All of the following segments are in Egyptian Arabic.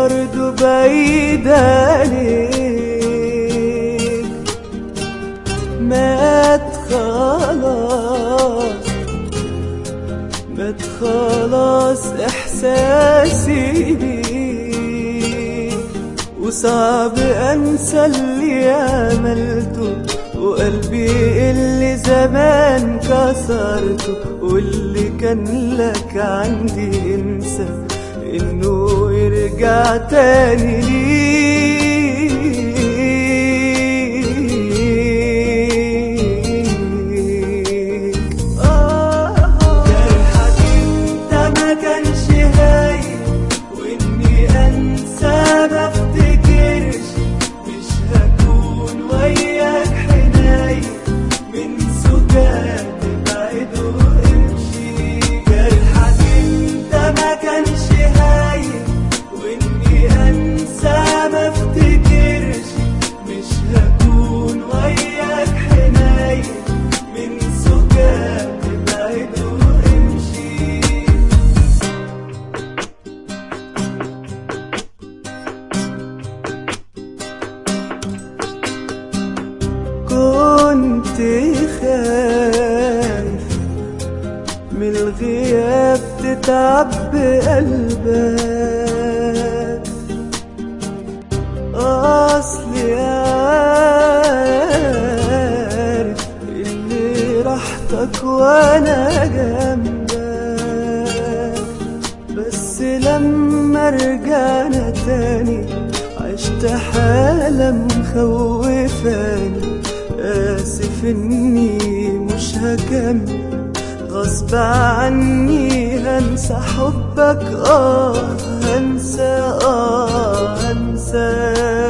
برضو بعيد عليك مات خلاص مات خلاص احساسي بيك وصعب انسى اللي عملته وقلبي اللي زمان كسرته واللي كان لك عندي انسى انه يرجع تاني ليك جرحك انت ما كانش هايل واني انسى ما افتكرش مش هكون وياك حنايل من سكات بعيد وامشي جرحك انت ما كانش هايل واني انسى ما افتكرش مش هكون وياك حنايل من سكات بعيد وامشي كنت خايف من الغياب تتعب بقلبك أصلي عارف اللي راحتك وأنا جنبك بس لما رجعنا تاني عشت حالة مخوفاني آسف إني مش هكمل غصب عني هنسى حبك آه هنسى آه هنسى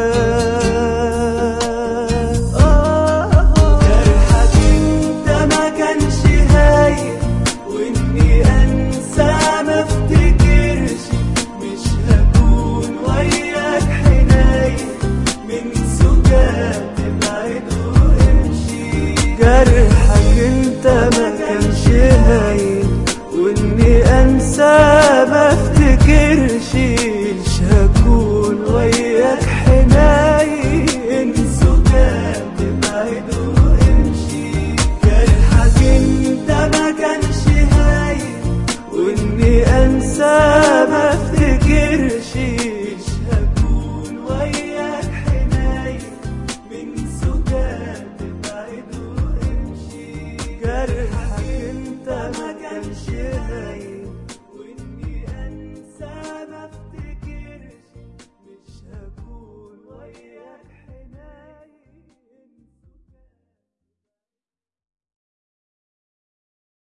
جرحك انت ما كانش هايل واني انسى ما افتكرش مش هكون وياك حنايل من سكات بعيد وامشي جرحك انت ما كانش هايل واني انسى ما افتكرش مش هكون وياك